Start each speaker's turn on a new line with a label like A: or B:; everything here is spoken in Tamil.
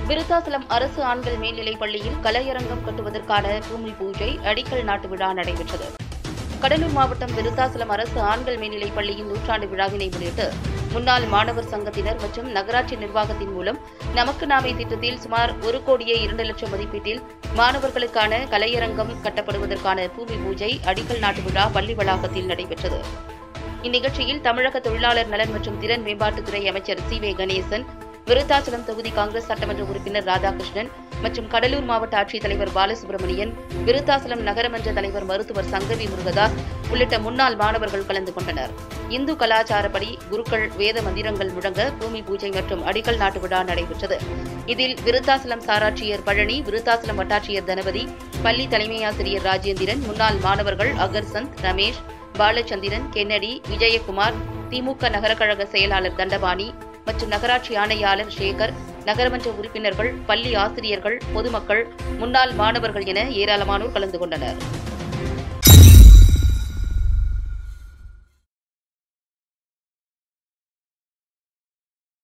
A: விருத்தாசலம் அரசு ஆண்கள் மேல்நிலைப் பள்ளியில் கலையரங்கம் கட்டுவதற்கான பூமி பூஜை அடிக்கல் நாட்டு விழா நடைபெற்றது கடலூர் மாவட்டம் விருத்தாசலம் அரசு ஆண்கள் மேல்நிலைப் பள்ளியின் நூற்றாண்டு விழாவினை முன்னிட்டு முன்னாள் மாணவர் சங்கத்தினர் மற்றும் நகராட்சி நிர்வாகத்தின் மூலம் நமக்கு நாமே திட்டத்தில் சுமார் ஒரு கோடியே இரண்டு லட்சம் மதிப்பீட்டில் மாணவர்களுக்கான கலையரங்கம் கட்டப்படுவதற்கான பூமி பூஜை அடிக்கல் நாட்டு விழா பள்ளி வளாகத்தில் நடைபெற்றது இந்நிகழ்ச்சியில் தமிழக தொழிலாளர் நலன் மற்றும் திறன் மேம்பாட்டுத்துறை அமைச்சர் சி வே கணேசன் விருத்தாச்சலம் தொகுதி காங்கிரஸ் சட்டமன்ற உறுப்பினர் ராதாகிருஷ்ணன் மற்றும் கடலூர் மாவட்ட ஆட்சித்தலைவர் பாலசுப்ரமணியன் விருத்தாசலம் நகரமன்ற தலைவர் மருத்துவர் சங்கவி முருகதாஸ் உள்ளிட்ட முன்னாள் மாணவர்கள் கலந்து கொண்டனர் இந்து கலாச்சாரப்படி குருக்கள் வேத மந்திரங்கள் முழங்க பூமி பூஜை மற்றும் அடிக்கல் நாட்டு விழா நடைபெற்றது இதில் விருத்தாசலம் சாராட்சியர் பழனி விருத்தாசலம் வட்டாட்சியர் தனபதி பள்ளி தலைமையாசிரியர் ராஜேந்திரன் முன்னாள் மாணவர்கள் அகர்சந்த் ரமேஷ் பாலச்சந்திரன் கென்னடி விஜயகுமார் திமுக நகரக்கழக செயலாளர் தண்டபாணி மற்றும் நகராட்சி ஆணையாளர் சேகர் நகரமன்ற உறுப்பினர்கள் பள்ளி ஆசிரியர்கள் பொதுமக்கள் முன்னாள் மாணவர்கள் என ஏராளமானோர் கலந்து கொண்டனர்